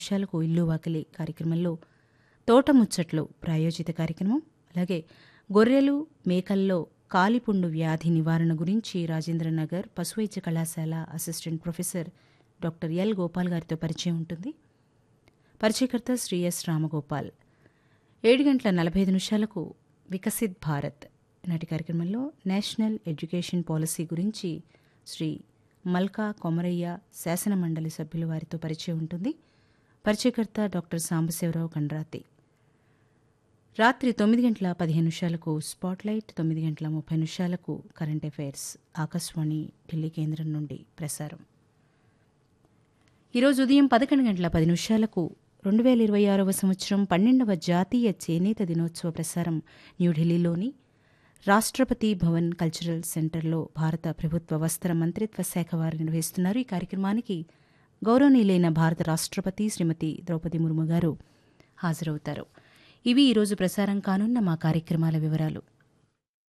నిమిషాలకు ఇల్లు వాకిలి కార్యక్రమంలో తోట ముచ్చట్లు ప్రాయోజిత కార్యక్రమం అలాగే గొర్రెలు మేకల్లో కాలిపుండు వ్యాధి నివారణ గురించి రాజేంద్రనగర్ పశువైద్య కళాశాల assistant professor doctor L Gopal గారితో పరిచయం ఉంటుంది పరిచయకర్త శ్రీ ఎస్ రామగోపాల్ ఏడు గంటల నలభై ఐదు నిమిషాలకు వికసిత్ భారత్ నాటి కార్యక్రమంలో నేషనల్ ఎడ్యుకేషన్ పాలసీ గురించి శ్రీ మల్కా కొమరయ్య శాసన మండలి సభ్యుల వారితో పరిచయం ఉంటుంది పరిచయకర్త డాక్టర్ సాంబశివరావు కండ్రాతి రాత్రి తొమ్మిది గంటల పదిహేను నిమిషాలకు స్పాట్లైట్ తొమ్మిది గంటల ముప్పై నిమిషాలకు కరెంట్ అఫైర్స్ ఆకాశవాణి ఢిల్లీ కేంద్రం నుండి ప్రసారం ఈరోజు ఉదయం పదకొండు గంటల పది నిమిషాలకు రెండు వేల ఇరవై ఆరవ సంవత్సరం పన్నెండవ జాతీయ చేనేత దినోత్సవ ప్రసారం న్యూఢిల్లీలోని రాష్ట్రపతి భవన్ కల్చరల్ సెంటర్లో భారత ప్రభుత్వ వస్త్ర మంత్రిత్వ శాఖ వారు నిర్వహిస్తున్నారు ఈ కార్యక్రమానికి గౌరవనీయులైన భారత రాష్ట్రపతి శ్రీమతి ద్రౌపది ముర్ము గారు హాజరవుతారు ఇవి ఈరోజు ప్రసారం కానున్న మా కార్యక్రమాల వివరాలు